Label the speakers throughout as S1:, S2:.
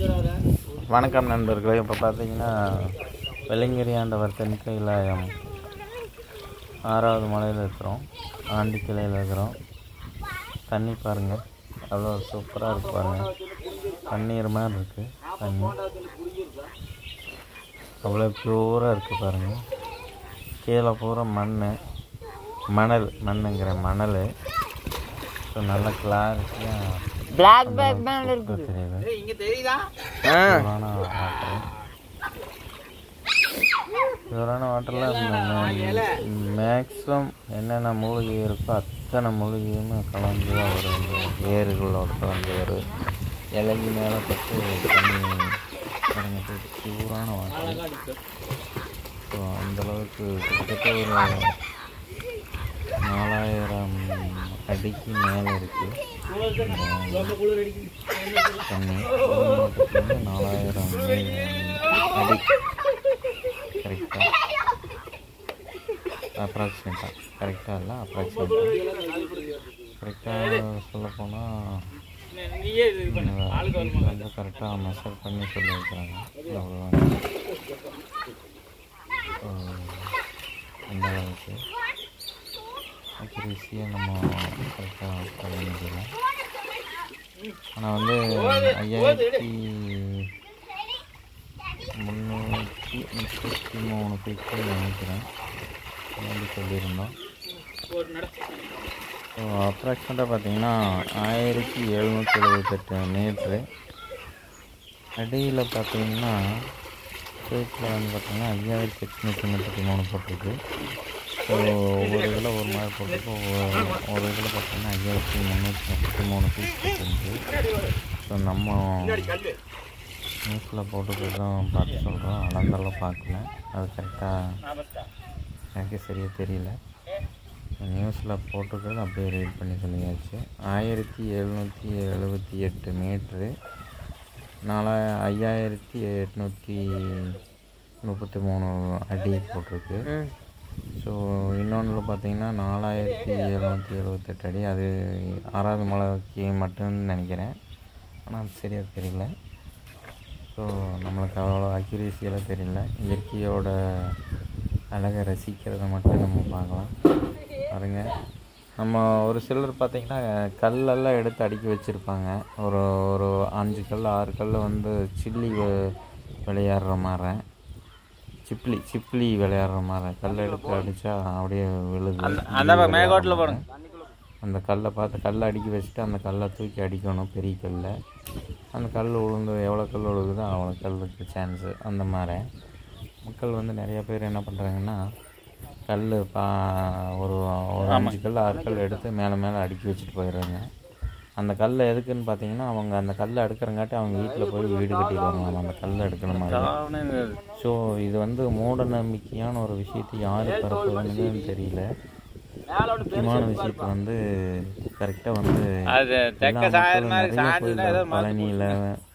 S1: வணக்கம் நண்பர்களே இப்போ பார்த்தீங்கன்னா வெள்ளங்கிரி ஆண்டவர் தென்கைலாயம் ஆறாவது மலையில் இருக்கிறோம் ஆண்டி கிளையில் இருக்கிறோம் தண்ணி பாருங்கள் அவ்வளோ சூப்பராக இருக்கு பாருங்கள் தண்ணீர் மாதிரி இருக்குது தண்ணி அவ்வளோ ப்யூராக இருக்குது பாருங்கள் கீழே பூரா மண் மணல் மண்ணுங்கிற மணல் ஸோ நல்ல கிளாரிட்டியாக
S2: பிளாக் பேக் மேல இருக்கு
S1: தெரியுது பியூரான வாட்டர் பியூரான வாட்டரில் மேக்ஸிமம் என்னென்ன மூலிகை இருக்கோ அத்தனை மூலிகையுமே கலந்து தான் வரும் இந்த ஏறுகளோட கலந்து வரும் இலைக்கு மேலே பட்டு தண்ணி இறங்கிட்டு பியூரான வாட்டர் ஸோ அந்தளவுக்கு கிட்டத்தட்ட ஒரு நாலாயிரம் அடிக்கு மேலே இருக்குது தண்ணி வந்து நாலாயிரம் அடி கரெக்டாக அப்ராக்சிமேட்டாக கரெக்டாக இல்லை அப்ராக்சிமேட்டாக கரெக்டாக சொல்லப்போனால் வந்து கரெக்டாக மெஷர் பண்ணி சொல்லியிருக்கிறாங்க அவ்வளோதான் அந்த அளவுக்கு அக்யூரேசியாக நம்ம கரெக்டாக பண்ண முடியல ஆனால் வந்து ஐயாயிரத்தி முந்நூற்றி முப்பத்தி மூணு பீக்கு நினைக்கிறேன் அப்படி சொல்லியிருந்தோம் ஸோ அப்ராக்சிமேட்டாக பார்த்தீங்கன்னா ஆயிரத்தி எழுநூற்றி எழுபத்தெட்டு மீட்ரு அடியில் பார்த்தீங்கன்னா ஸ்டேட்டில் வந்து பார்த்தீங்கன்னா ஐயாயிரத்தி எட்நூற்றி முப்பத்தி மூணு போட்டிருக்கு ஸோ ஒவ்வொரு இதில் ஒரு மாதிரி போட்டிருக்கு ஒவ்வொரு ஒரு இதில் பார்த்தீங்கன்னா ஐயாயிரத்தி முந்நூற்றி முப்பத்தி மூணு பீஸ் இருக்குது ஸோ நம்ம நியூஸில் போட்டுட்டு தான் பார்த்து சொல்கிறோம் அளந்தெல்லாம் பார்க்கல அது கரெக்டாக எனக்கு சரியாக தெரியல நியூஸில் போட்டிருக்கிறது அப்படியே ரீட் பண்ணி சொல்லியாச்சு ஆயிரத்தி எழுநூற்றி எழுபத்தி எட்டு மீட்ரு நாலா ஐயாயிரத்தி எட்நூற்றி முப்பத்தி மூணு அடி போட்டிருக்கு ஸோ இன்னொன்றில் பார்த்தீங்கன்னா நாலாயிரத்தி எழுநூற்றி எழுபத்தெட்டு அடி அது ஆறாவது மலைக்கு மட்டும்னு நினைக்கிறேன் ஆனால் அது சரியாக தெரியல ஸோ நம்மளுக்கு அவ்வளோ அக்யூரேசியெல்லாம் தெரியல இயற்கையோட அழகை ரசிக்கிறத மட்டும் நம்ம பார்க்கலாம் பாருங்க நம்ம ஒரு சிலர் பார்த்திங்கன்னா கல்லெல்லாம் எடுத்து அடுக்கி வச்சுருப்பாங்க ஒரு ஒரு அஞ்சு கல் ஆறு கல் வந்து சில்லி வெ- விளையாடுற மாதிரி சிப்லி சிப்லி விளையாடுற மாதிரி கல் எடுத்து அடித்தா அப்படியே விழுது
S2: அந்த மேகோட்டில் போடுங்க
S1: அந்த கல்லை பார்த்து கல்லை அடுக்கி வச்சுட்டு அந்த கல்லை தூக்கி அடிக்கணும் பெரிய கல்லை அந்த கல் விழுந்து எவ்வளோ கல் விழுகுதோ அவ்வளோ கல்லுக்கு சான்ஸு அந்த மாதிரி மக்கள் வந்து நிறைய பேர் என்ன பண்ணுறாங்கன்னா கல் பா ஒரு ஒரு அஞ்சு கல் ஆறு கல் எடுத்து மேலே மேலே அடுக்கி வச்சுட்டு போயிடுறாங்க அந்த கல் எதுக்குன்னு பார்த்தீங்கன்னா அவங்க அந்த கல்லை அடுக்கிறங்காட்டி அவங்க வீட்டில் போய் வீடு கட்டிடுவாங்க அந்த கல்லை எடுக்கிற மாதிரி ஸோ இது வந்து மூட நம்பிக்கையான ஒரு விஷயத்தை யார் பரப்புதுன்னு தெரியல முக்கியமான விஷயத்தை வந்து கரெக்டாக வந்து
S2: அது தெக்க சாயிர மாதிரி சாஞ்சுன்னா ஏதோ
S1: பழனியில்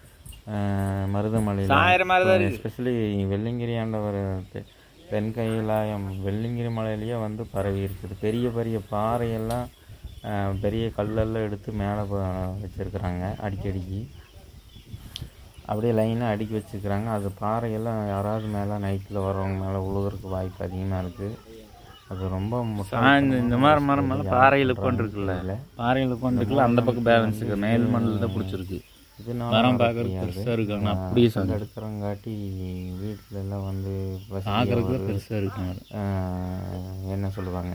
S1: மருதமலையில்
S2: சாயிர மாதிரி தான் இருக்கு.
S1: எஸ்பெஷலி வெள்ளிங்கிரி ஆண்டவர் தெ- தென்கைலாயம் வெள்ளிங்கிரி மலையிலேயே வந்து பரவி இருக்குது பெரிய பெரிய பாறையெல்லாம் அஹ், பெரிய கல்லெல்லாம் எடுத்து மேலே வச்சுருக்குறாங்க அடிக்கடிக்கு அப்படியே லைனாக அடுக்கி வச்சுருக்குறாங்க அது பாறையெல்லாம் யாராவது மேலே நைட்டில் வரவங்க மேலே உழுகிறதுக்கு வாய்ப்பு அதிகமாக இருக்குது அது ரொம்ப
S2: சாய்ந்து இந்த மாதிரி மரம் மேலே பாறையில் உட்காந்துருக்குல்ல பாறையில் உட்காந்துருக்குல்ல அந்த பக்கம் பேலன்ஸ் இருக்கு மேல் மண்ணில் தான் பிடிச்சிருக்கு
S1: இதனால
S2: மரம்
S1: வர
S2: பார்க்கறதுக்கு
S1: முடியாது.
S2: பெருசாக இருக்கு ஆனால் அப்படியே
S1: கல் எடுக்கிறங்காட்டி வீட்டில எல்லாம் வந்து வசதியா
S2: பார்க்கறதுக்கு
S1: ஒரு,
S2: பெருசாக இருக்கு மரம்
S1: ஆஹ், என்ன சொல்லுவாங்க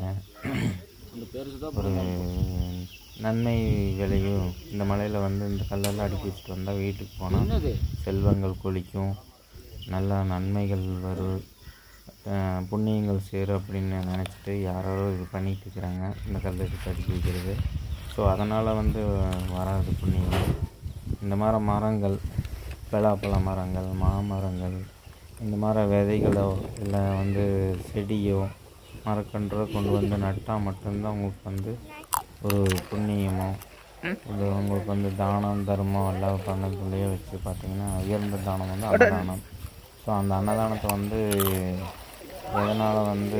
S1: ஒரு நன்மை விளையும் இந்த மலையில் வந்து இந்த கல்லெல்லாம் அடுக்கி வச்சுட்டு வந்தால் வீட்டுக்கு போனால் செல்வங்கள் கொளிக்கும் நல்ல நன்மைகள் வரும் ஆஹ், புண்ணியங்கள் சேரும் அப்படின்னு நினச்சிட்டு யாரோ இது பண்ணிட்டு இருக்கிறாங்க இந்த கல் எடுத்து அடுக்கி வைக்கிறது ஸோ அதனால் வந்து வராது புண்ணியங்கள் இந்த மாதிரி மரங்கள் பலாப்பழ மரங்கள் மாமரங்கள் இந்த மாதிரி விதைகளோ இல்லை வந்து செடியோ மரக்கன்றோ கொண்டு வந்து நட்டால் மட்டும்தான் உங்களுக்கு வந்து ஒரு புண்ணியமோ இது உங்களுக்கு வந்து தானம் தர்மம் எல்லாம் பண்ணதுலேயே வச்சு பார்த்தீங்கன்னா உயர்ந்த தானம் வந்து அன்னதானம் ஸோ அந்த அன்னதானத்தை வந்து எதனால் வந்து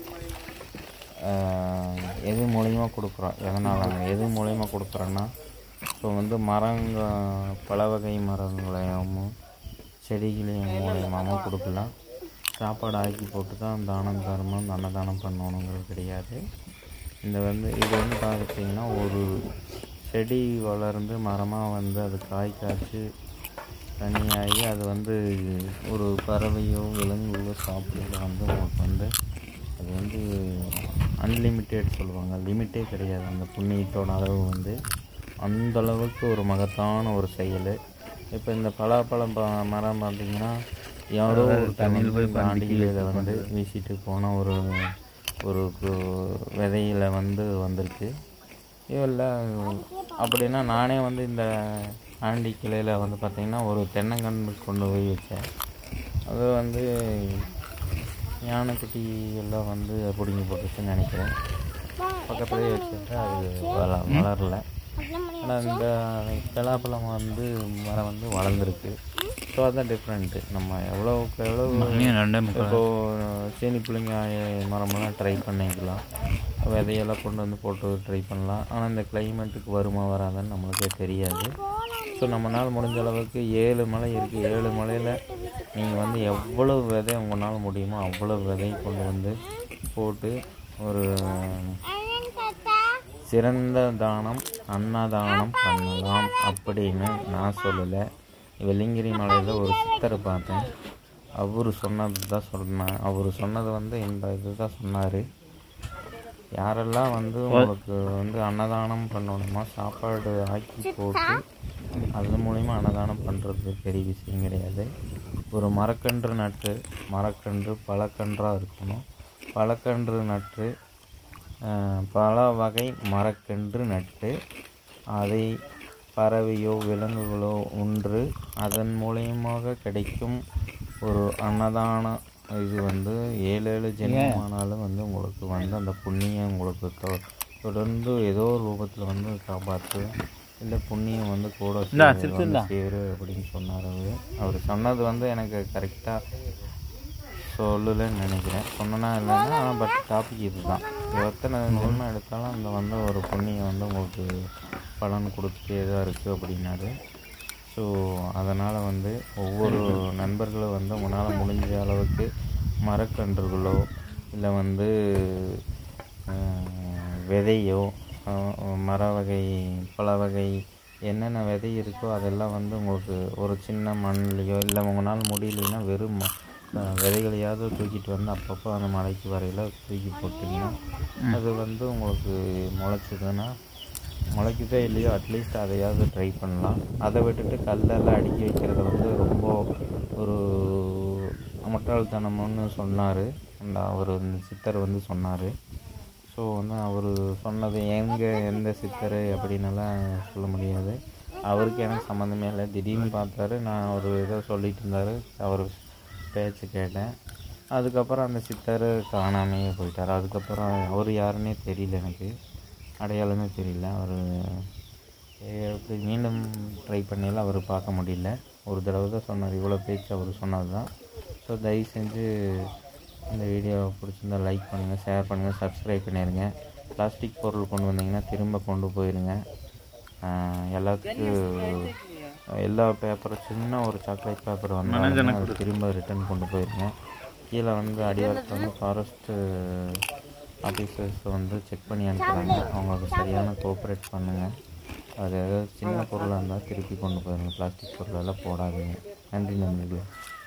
S1: ஆஹ், எது மூலியமாக கொடுக்குறோம் எதனால் எது மூலியமாக கொடுக்குறோன்னா ஸோ வந்து மரங்க பல வகை மரங்களையும் செடிகளையும் மூலியமாகவும் கொடுக்கலாம் சாப்பாடு ஆக்கி போட்டு தான் தானம் தர்மம் அன்னதானம் பண்ணணுங்கிறது கிடையாது இந்த வந்து இது வந்து பார்த்திங்கன்னா ஒரு செடி வளர்ந்து மரமாக வந்து அது காய் காய்ச்சி தனியாகி அது வந்து ஒரு பறவையோ விலங்குகளோ சாப்பிட்றது வந்து உங்களுக்கு வந்து அது வந்து அன்லிமிட்டெட் சொல்லுவாங்க லிமிட்டே கிடையாது அந்த புண்ணியத்தோட அளவு வந்து அந்த அளவுக்கு ஒரு மகத்தான ஒரு செயல் இப்போ இந்த பலாப்பழம் ப மரம் பார்த்திங்கன்னா யாரோ ஒரு தண்ணியில் போய் பாண்டிகையில் வந்து வீசிட்டு போன ஒரு ஒரு கு- விதையில வந்து வந்திருக்கு இல்லை அப்படின்னா நானே வந்து இந்த ஆண்டி கிளையில் வந்து பார்த்திங்கன்னா ஒரு தென்னங்கன்று கொண்டு போய் வச்சேன் அது வந்து யானைக்குட்டி எல்லாம் வந்து பிடுங்கி போட்டுச்சுன்னு நினைக்கிறேன் பக்கத்துலேயே வச்சுட்டு அது வள வளரல ஆனால் இந்த பலாப்பழம் வந்து மரம் வந்து வளர்ந்துருக்கு ஸோ அதுதான் டிஃப்ரெண்ட்டு நம்ம எவ்வளோக்கு எவ்வளோ
S2: மணியும் ரெண்டே முக்கால்
S1: இப்போது சீனி புளிங்காய மரமெல்லாம் ட்ரை பண்ணிக்கலாம் விதையெல்லாம் கொண்டு வந்து போட்டு ட்ரை பண்ணலாம் ஆனால் இந்த கிளைமேட்டுக்கு வருமா வராதுன்னு நம்மளுக்கே தெரியாது ஸோ நம்மளால் முடிஞ்ச அளவுக்கு ஏழு மலை இருக்குது ஏழு மலையில் நீங்கள் வந்து எவ்வளோ விதை உங்களால் முடியுமோ அவ்வளோ விதை கொண்டு வந்து போட்டு ஒரு சிறந்த தானம் அன்னதானம் பண்ணலாம் அப்படின்னு நான் சொல்லலை வெள்ளிங்கிரி மலையில் ஒரு சித்தரை பார்த்தேன் அவர் சொன்னது தான் சொன்னேன் அவர் சொன்னது வந்து இந்த இது தான் சொன்னார் யாரெல்லாம் வந்து உங்களுக்கு வந்து அன்னதானம் பண்ணணுமா சாப்பாடு ஆக்கி போட்டு அது மூலிமா அன்னதானம் பண்ணுறது பெரிய விஷயம் கிடையாது ஒரு மரக்கன்று நட்டு மரக்கன்று பழக்கன்றாக இருக்கணும் பழக்கன்று நட்டு அஹ், பல வகை மரக்கன்று நட்டு அதை பறவையோ விலங்குகளோ உண்டு அதன் மூலியமாக கிடைக்கும் ஒரு அன்னதான இது வந்து ஏழு ஏழு ஜென்மமானாலும் வந்து உங்களுக்கு வந்து அந்த புண்ணியம் உங்களுக்கு தொ- தொடர்ந்து ஏதோ ஒரு ரூபத்தில் வந்து காப்பாற்று இல்லை புண்ணியம் வந்து கூட சேரு, வந்து சேரு அப்படின்னு சொன்னார் அவர் அவர் சொன்னது வந்து எனக்கு கரெக்டாக சொல்லலைன்னு நினைக்கிறேன் சொன்னனா இல்லைன்னா பட் டாபிக் இதுதான் எத்தனை ஜென்மம் எடுத்தாலும் அந்த வந்து ஒரு புண்ணியம் வந்து உங்களுக்கு பலன் கொடுத்துட்டே தான் இருக்குது அப்படின்னாரு ஸோ அதனால் வந்து ஒவ்வொரு நண்பர்களும் வந்து உங்களால் முடிஞ்ச அளவுக்கு மரக்கன்றுகளோ இல்லை வந்து அஹ், விதையோ அஹ், மர வகை பல வகை என்னென்ன விதை இருக்கோ அதெல்லாம் வந்து உங்களுக்கு ஒரு சின்ன மண்ணிலையோ இல்லை உங்களால் முடியலைன்னா வெறும் ம- அஹ், விதைகளையாவது தூக்கிட்டு வந்து அப்பப்போ அந்த மலைக்கு வரையில் தூக்கி போட்டிங்கன்னா அது வந்து உங்களுக்கு முளைச்சிதுன்னா முளைக்குதோ இல்லையோ அட்லீஸ்ட் அதையாவது ட்ரை பண்ணலாம் அதை விட்டுட்டு கல்லெல்லாம் அடுக்கி வைக்கிறது வந்து ரொம்ப ஒரு முட்டாள்தனம்னு சொன்னார் அந்த அவர் இந்த சித்தர் வந்து சொன்னார் ஸோ வந்து அவர் சொன்னது எங்கே எந்த சித்தர் அப்படின்னெல்லாம் சொல்ல முடியாது அவருக்கு எனக்கு சம்மந்தமே இல்லை திடீர்னு பார்த்தாரு நான் ஒரு ஏதோ சொல்லிட்டு இருந்தார் அவர் பேச்சு கேட்டேன் அதுக்கப்புறம் அந்த சித்தர் காணாமையே போயிட்டார் அதுக்கப்புறம் அவர் யாருன்னே தெரியல எனக்கு அடையாளமே தெரியல அவர் எப்படி மீண்டும் ட்ரை பண்ணல அவர் பார்க்க முடியல ஒரு தடவை தான் சொன்னார் இவ்வளோ பேச்சு அவர் சொன்னது தான் ஸோ தயவு செஞ்சு இந்த வீடியோ பிடிச்சிருந்தா லைக் பண்ணுங்கள் ஷேர் பண்ணுங்கள் சப்ஸ்கிரைப் பண்ணிடுங்க பிளாஸ்டிக் பொருள் கொண்டு வந்தீங்கன்னா திரும்ப கொண்டு போயிருங்க ஆஹ் எல்லாத்துக்கும் எல்லா பேப்பரும் சின்ன ஒரு சாக்லேட் பேப்பர் வந்தாலும் அது திரும்ப ரிட்டர்ன் கொண்டு போயிருங்க கீழே வந்து அடிவாரத்தில் வந்து ஃபாரஸ்ட்டு ஆஃபீஸர்ஸ் வந்து செக் பண்ணி அனுப்புகிறாங்க அவங்களுக்கு சரியான கோஆப்ரேட் பண்ணுங்கள் அது ஏதாவது சின்ன பொருளாக இருந்தால் திருப்பி கொண்டு போயிருங்க பிளாஸ்டிக் பொருளெல்லாம் போடாதீங்க நன்றி நண்பர்களே